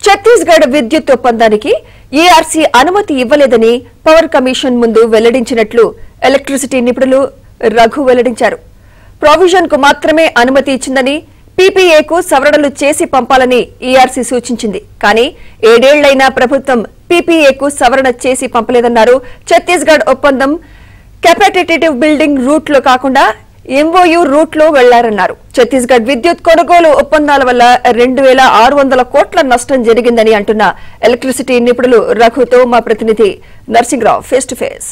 ఛత్తీస్గఢ్ విద్యుత్ ఒప్పందానికి ఈఆర్సీ అనుమతి ఇవ్వలేదని పవర్ కమిషన్ ముందు వెల్లడించినట్లు ఎలక్ట్రిసిటీ నిపుణులు రఘు వెల్లడించారు ప్రొవిజన్ కు మాత్రమే అనుమతి ఇచ్చిందని పీపీఏకు సవరణలు చేసి పంపాలని ఈఆర్సీ సూచించింది కానీ ఏడేళ్లైనా ప్రభుత్వం పీపీఏకు సవరణ చేసి పంపలేదన్నారు ఛత్తీస్గఢ్ ఒప్పందం కెపాసిటేటివ్ బిల్డింగ్ రూట్ లో కాకుండా ఎంఓయూ రూట్ లో వెళ్లారన్నారు ఛత్తీస్గఢ్ విద్యుత్ కొనుగోలు ఒప్పందాల వల్ల రెండు వేల ఆరు వందల కోట్ల నష్టం జరిగిందని అంటున్న ఎలక్ట్రిసిటీ నిపుణులు రఘుతో మా ప్రతినిధి నర్సింగ్రావు ఫేస్ టు ఫేస్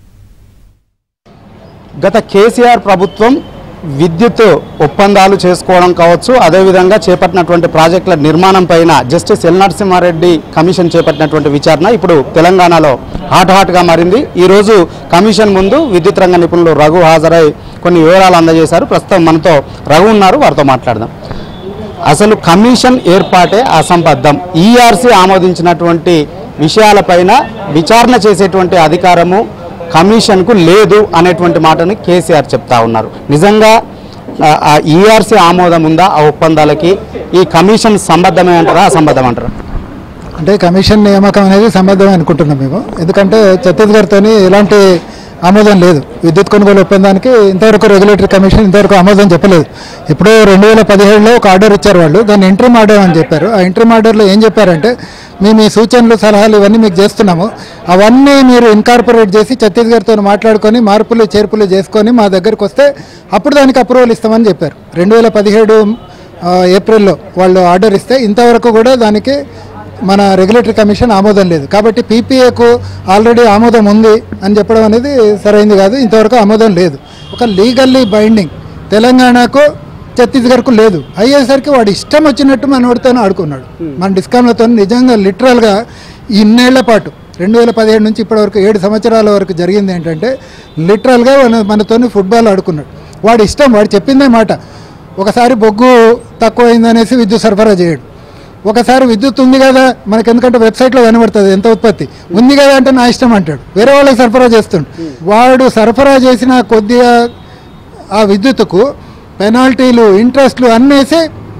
గత కేసీఆర్ ప్రభుత్వం విద్యుత్ ఒప్పందాలు చేసుకోవడం కావచ్చు అదేవిధంగా చేపట్టినటువంటి ప్రాజెక్టుల నిర్మాణం పైన జస్టిస్ ఎల్ నరసింహారెడ్డి కమిషన్ చేపట్టినటువంటి విచారణ ఇప్పుడు తెలంగాణలో హాట్ హాట్గా మారింది ఈరోజు కమిషన్ ముందు విద్యుత్ రంగ నిపుణులు రఘు హాజరై కొన్ని వివరాలు అందజేశారు ప్రస్తుతం మనతో రఘు ఉన్నారు వారితో మాట్లాడదాం అసలు కమిషన్ ఏర్పాటే అసంబద్ధం ఈఆర్సీ ఆమోదించినటువంటి విషయాలపైన విచారణ చేసేటువంటి అధికారము కమిషన్కు లేదు అనేటువంటి మాటని కేసీఆర్ చెప్తా ఉన్నారు నిజంగా ఆ ఈఆర్సీ ఆమోదం ఉందా ఆ ఒప్పందాలకి ఈ కమిషన్ సంబద్ధమే అంటారా అసంబద్ధం అంటారా అంటే కమిషన్ నియామకం అనేది సంబద్ధం అనుకుంటున్నాం మేము ఎందుకంటే ఛత్తీస్గఢ్తో ఎలాంటి ఆమోదం లేదు విద్యుత్ కొనుగోలు ఒప్పందానికి ఇంతవరకు రెగ్యులేటరీ కమిషన్ ఇంతవరకు ఆమోదం చెప్పలేదు ఇప్పుడు రెండు వేల పదిహేడులో ఒక ఆర్డర్ ఇచ్చారు వాళ్ళు దాన్ని ఇంట్రీమ్ ఆర్డర్ అని చెప్పారు ఆ ఇంట్రీమ్ ఆర్డర్లో ఏం చెప్పారంటే మేము ఈ సూచనలు సలహాలు ఇవన్నీ మీకు చేస్తున్నాము అవన్నీ మీరు ఇన్కార్పొరేట్ చేసి ఛత్తీస్గఢ్తో మాట్లాడుకొని మార్పులు చేర్పులు చేసుకొని మా దగ్గరికి వస్తే అప్పుడు దానికి అప్రూవల్ ఇస్తామని చెప్పారు రెండు వేల పదిహేడు ఆ, ఏప్రిల్లో వాళ్ళు ఆర్డర్ ఇస్తే ఇంతవరకు కూడా దానికి మన రెగ్యులేటరీ కమిషన్ ఆమోదం లేదు కాబట్టి పీపీఏకు ఆల్రెడీ ఆమోదం ఉంది అని చెప్పడం అనేది సరైంది కాదు ఇంతవరకు ఆమోదం లేదు ఒక లీగల్లీ బైండింగ్ తెలంగాణకు ఛత్తీస్గఢ్కు లేదు అయ్యేసరికి వాడు ఇష్టం వచ్చినట్టు మనవాడితో ఆడుకున్నాడు మన డిస్కౌంట్లతో నిజంగా లిటరల్గా ఇన్నేళ్ల పాటు రెండు వేల పదిహేడు నుంచి ఇప్పటివరకు ఏడు సంవత్సరాల వరకు జరిగింది ఏంటంటే లిటరల్గా మన మనతోని ఫుట్బాల్ ఆడుకున్నాడు వాడు ఇష్టం వాడు చెప్పిందే మాట ఒకసారి బొగ్గు తక్కువైందనేసి విద్యుత్ సరఫరా చేయడు ఒకసారి విద్యుత్ ఉంది కదా మనకి ఎందుకంటే వెబ్సైట్లో కనబడుతుంది ఎంత ఉత్పత్తి ఉంది కదా అంటే నా ఇష్టం అంటాడు వేరే వాళ్ళకి సరఫరా చేస్తుండు వాడు సరఫరా చేసిన కొద్దిగా ఆ విద్యుత్తుకు పెనాల్టీలు ఇంట్రెస్ట్లు అన్నేసి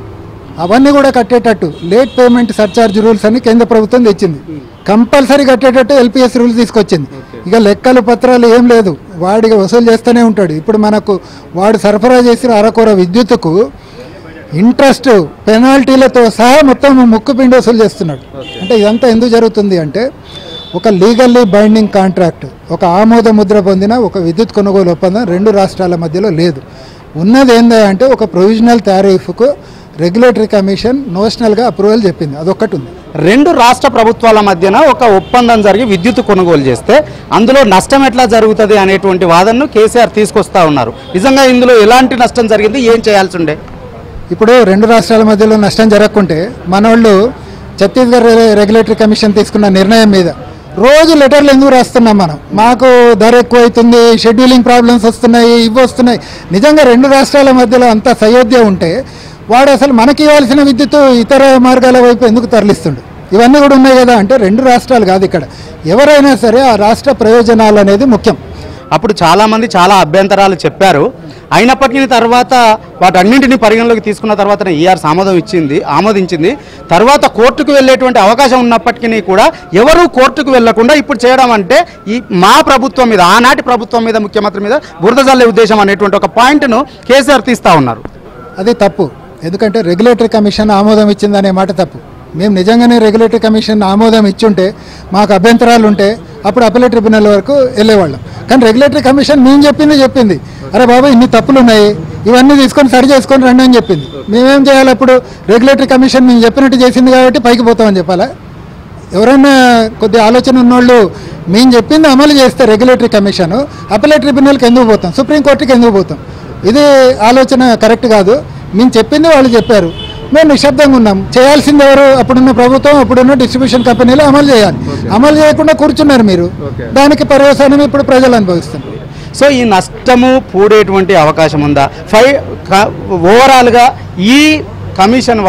అవన్నీ కూడా కట్టేటట్టు లేట్ పేమెంట్ సర్చార్జ్ రూల్స్ అని కేంద్ర ప్రభుత్వం తెచ్చింది కంపల్సరీ కట్టేటట్టు ఎల్పిఎస్ రూల్స్ తీసుకొచ్చింది ఇక లెక్కలు పత్రాలు ఏం లేదు వాడికి వసూలు చేస్తూనే ఉంటాడు ఇప్పుడు మనకు వాడు సరఫరా చేసిన అరకొర విద్యుత్తుకు ఇంట్రెస్ట్ పెనాల్టీలతో సహా మొత్తం ముక్కు పిండి వసూలు చేస్తున్నాడు అంటే ఇదంతా ఎందుకు జరుగుతుంది అంటే ఒక లీగల్లీ బైండింగ్ కాంట్రాక్ట్ ఒక ఆమోద ముద్ర పొందిన ఒక విద్యుత్ కొనుగోలు ఒప్పందం రెండు రాష్ట్రాల మధ్యలో లేదు ఉన్నది ఏందా అంటే ఒక ప్రొవిజనల్ టారిఫ్కు రెగ్యులేటరీ కమిషన్ నోషనల్గా అప్రూవల్ చెప్పింది అదొక్కటి ఉంది రెండు రాష్ట్ర ప్రభుత్వాల మధ్యన ఒక ఒప్పందం జరిగి విద్యుత్ కొనుగోలు చేస్తే అందులో నష్టం ఎట్లా జరుగుతుంది అనేటువంటి వాదనను కేసీఆర్ తీసుకొస్తా ఉన్నారు నిజంగా ఇందులో ఎలాంటి నష్టం జరిగింది ఏం చేయాల్సి ఉండే ఇప్పుడు రెండు రాష్ట్రాల మధ్యలో నష్టం జరగకుంటే మనోళ్ళు ఛత్తీస్గఢ్ రె- రెగ్యులేటరీ కమిషన్ తీసుకున్న నిర్ణయం మీద రోజు లెటర్లు ఎందుకు రాస్తున్నాం మనం మాకు ధర ఎక్కువ అవుతుంది షెడ్యూలింగ్ ప్రాబ్లమ్స్ వస్తున్నాయి ఇవి వస్తున్నాయి నిజంగా రెండు రాష్ట్రాల మధ్యలో అంత సయోధ్య ఉంటే వాడు అసలు మనకి ఇవ్వాల్సిన విద్యుత్ ఇతర మార్గాల వైపు ఎందుకు తరలిస్తుండు ఇవన్నీ కూడా ఉన్నాయి కదా అంటే రెండు రాష్ట్రాలు కాదు ఇక్కడ ఎవరైనా సరే ఆ రాష్ట్ర ప్రయోజనాలు అనేది ముఖ్యం అప్పుడు చాలా మంది చాలా అభ్యంతరాలు చెప్పారు అయినప్పటికీ తర్వాత వాటన్నింటినీ పరిగణలోకి తీసుకున్న తర్వాత ఈఆర్ ఆమోదం ఇచ్చింది ఆమోదించింది తర్వాత కోర్టుకు వెళ్ళేటువంటి అవకాశం ఉన్నప్పటికీ కూడా ఎవరు కోర్టుకు వెళ్లకుండా ఇప్పుడు చేయడం అంటే ఈ మా ప్రభుత్వం మీద ఆనాటి ప్రభుత్వం మీద ముఖ్యమంత్రి మీద బురద జల్లే ఉద్దేశం అనేటువంటి ఒక పాయింట్ను కేసీఆర్ తీస్తా ఉన్నారు అది తప్పు ఎందుకంటే రెగ్యులేటరీ కమిషన్ ఆమోదం ఇచ్చిందనే మాట తప్పు మేము నిజంగానే రెగ్యులేటరీ కమిషన్ ఆమోదం ఇచ్చుంటే మాకు అభ్యంతరాలు ఉంటే అప్పుడు అప్పలే ట్రిబ్యునల్ వరకు వెళ్ళేవాళ్ళం కానీ రెగ్యులేటరీ కమిషన్ మేము చెప్పింది చెప్పింది అరే బాబా ఇన్ని తప్పులు ఉన్నాయి ఇవన్నీ తీసుకొని సరి చేసుకొని రండి అని చెప్పింది మేమేం చేయాలి అప్పుడు రెగ్యులేటరీ కమిషన్ మేము చెప్పినట్టు చేసింది కాబట్టి పైకి పోతామని చెప్పాలా ఎవరైనా కొద్ది ఆలోచన ఉన్నోళ్ళు మేము చెప్పింది అమలు చేస్తే రెగ్యులేటరీ కమిషన్ అప్పలే ట్రిబ్యునల్కి ఎందుకు పోతాం సుప్రీంకోర్టుకి ఎందుకు పోతాం ఇది ఆలోచన కరెక్ట్ కాదు మేము చెప్పింది వాళ్ళు చెప్పారు మేము నిశ్శబ్దంగా ఉన్నాం చేయాల్సింది ఎవరు అప్పుడున్న ప్రభుత్వం అప్పుడున్న డిస్ట్రిబ్యూషన్ కంపెనీలు అమలు చేయాలి అమలు చేయకుండా కూర్చున్నారు మీరు దానికి పర్యవసానం ఇప్పుడు ప్రజలు అనుభవిస్తున్నారు సో ఈ నష్టము పూడేటువంటి అవకాశం ఉందా ఫై క- ఓవరాల్గా ఈ కమిషన్ వల్ల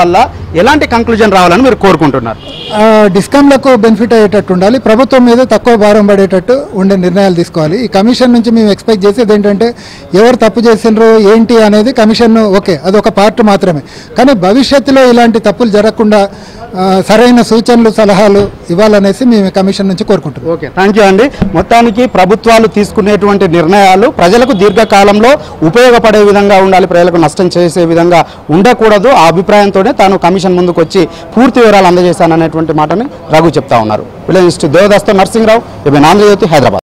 ఎలాంటి కంక్లూజన్ రావాలని మీరు కోరుకుంటున్నారు ఆ, డిస్కమ్లకు బెనిఫిట్ అయ్యేటట్టు ఉండాలి ప్రభుత్వం మీద తక్కువ భారం పడేటట్టు ఉండే నిర్ణయాలు తీసుకోవాలి ఈ కమిషన్ నుంచి మేము ఎక్స్పెక్ట్ చేసేది ఏంటంటే ఎవరు తప్పు చేసినారు ఏంటి అనేది కమిషన్ ఓకే అది ఒక పార్ట్ మాత్రమే కానీ భవిష్యత్తులో ఇలాంటి తప్పులు జరగకుండా ఆ, సరైన సూచనలు సలహాలు ఇవ్వాలనేసి మేము కమిషన్ నుంచి కోరుకుంటున్నాం ఓకే థ్యాంక్ యూ అండి మొత్తానికి ప్రభుత్వాలు తీసుకునేటువంటి నిర్ణయాలు ప్రజలకు దీర్ఘకాలంలో ఉపయోగపడే విధంగా ఉండాలి ప్రజలకు నష్టం చేసే విధంగా ఉండకూడదు ఆ అభిప్రాయంతోనే తాను కమిషన్ ముందుకు వచ్చి పూర్తి వివరాలు అందజేశాననేటువంటి మాటని రఘు చెప్తా ఉన్నారు విలేజిస్ట్ దేవదాస్తో నరసింహరావు ఇవి ఆంధ్రజ్యోతి హైదరాబాద్